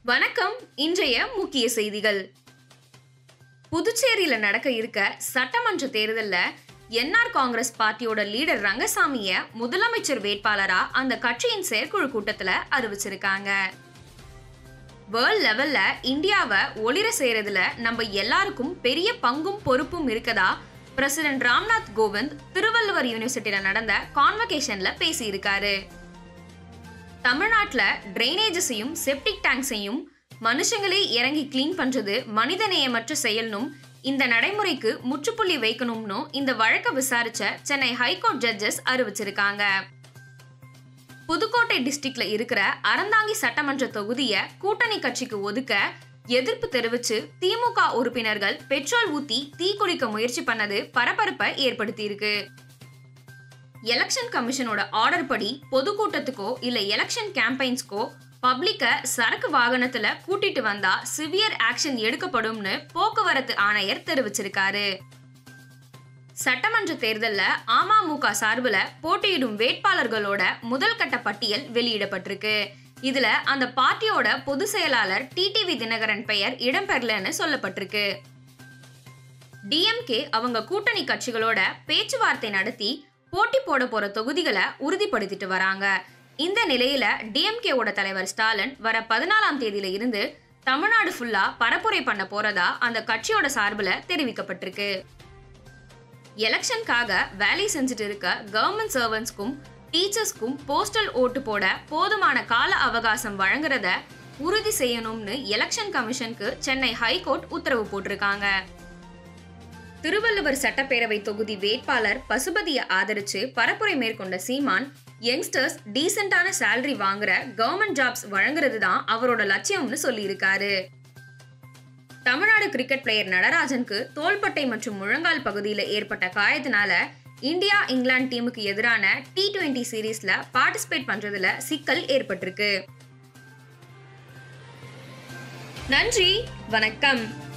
வணக்கம் இன்றைய முக்கிய செய்திகள் புதுச்சேரியில நடக்க இருக்க சட்டமன்ற தேர்தல்ல என்ஆர் காங்கிரஸ் பார்ட்டியோட லீடர் ரங்கசாமிய முதலமைச்சர் வேட்பாளரா அந்த கட்சியின் செயற்குழு கூட்டத்துல அறிவிச்சிருக்காங்க வேர்ல்ட் லெவல்ல இந்தியாவை ஒளிர செய்யறதுல நம்ம எல்லாருக்கும் பெரிய பங்கும் பொறுப்பும் இருக்கதா பிரசிடென்ட் ராம்நாத் கோவிந்த் திருவள்ளுவர் யூனிவர்சிட்டியில நடந்த கான்வகேஷன்ல பேசியிருக்காரு தமிழ்நாட்டில் ட்ரைனேஜஸையும் செப்டிக் டேங்க்ஸையும் மனுஷங்களே இறங்கி க்ளீன் பண்றது மனிதநேயமற்ற செயல்னும் இந்த நடைமுறைக்கு முற்றுப்புள்ளி வைக்கணும்னு இந்த வழக்கை விசாரிச்ச சென்னை ஹைகோர்ட் ஜட்ஜஸ் அறிவிச்சிருக்காங்க புதுக்கோட்டை டிஸ்ட்ரிக்ட்ல இருக்கிற அறந்தாங்கி சட்டமன்ற தொகுதியை கூட்டணி கட்சிக்கு ஒதுக்க எதிர்ப்பு தெரிவிச்சு திமுக உறுப்பினர்கள் பெட்ரோல் ஊத்தி தீக்குளிக்க முயற்சி பண்ணது பரபரப்பை ஏற்படுத்தியிருக்கு எலெக்ஷன் கமிஷனோட ஆர்டர் படி பொதுக்கூட்டத்துக்கோ இல்ல எலெக்ஷன் கேம்பெயின்ஸ்க்கோ பப்ளிக்க சரக்கு வாகனத்துல கூட்டிட்டு வந்தா சிவியர் ஆக்ஷன் எடுக்கப்படும்னு போக்குவரத்து ஆணையர் தெரிவிச்சிருக்காரு சட்டமன்ற தேர்தல்ல அமமுக சார்புல போட்டியிடும் வேட்பாளர்களோட முதல் கட்ட பட்டியல் வெளியிடப்பட்டிருக்கு இதுல அந்த பார்ட்டியோட பொதுச் செயலாளர் டிடிவி தினகரன் பெயர் இடம்பெறலன்னு சொல்லப்பட்டிருக்கு டிஎம்கே அவங்க கூட்டணி கட்சிகளோட பேச்சுவார்த்தை நடத்தி போட்டி போட போற தொகுதிகளை உறுதிப்படுத்திட்டு வராங்க இந்த நிலையில டிஎம்கேவோட தலைவர் ஸ்டாலின் வர பதினாலாம் தேதியில இருந்து தமிழ்நாடு ஃபுல்லா பரப்புரை பண்ண போறதா அந்த கட்சியோட சார்பில் தெரிவிக்கப்பட்டிருக்கு எலெக்ஷனுக்காக வேலை செஞ்சுட்டு இருக்க கவர்மெண்ட் சர்வன்ஸ்க்கும் டீச்சர்ஸ்க்கும் போஸ்டல் ஓட்டு போட போதுமான கால அவகாசம் வழங்குறத உறுதி செய்யணும்னு எலெக்ஷன் கமிஷனுக்கு சென்னை ஹைகோர்ட் உத்தரவு போட்டிருக்காங்க திருவள்ளுவர் சட்டப்பேரவை தொகுதி வேட்பாளர் பசுபதியை ஆதரிச்சு பரப்புரை மேற்கொண்ட சீமான் யங்ஸ்டர்ஸ் டீசென்டான சேலரி வாங்குற கவர்மெண்ட் ஜாப்ஸ் வழங்குறது தான் அவரோட லட்சியம்னு சொல்லியிருக்காரு தமிழ்நாடு கிரிக்கெட் பிளேயர் நடராஜனுக்கு தோள்பட்டை மற்றும் முழங்கால் பகுதியில் ஏற்பட்ட காயத்தினால இந்தியா இங்கிலாந்து டீமுக்கு எதிரான டி டுவெண்டி சீரீஸ்ல பார்ட்டிசிபேட் பண்றதுல சிக்கல் ஏற்பட்டிருக்கு நன்றி வணக்கம்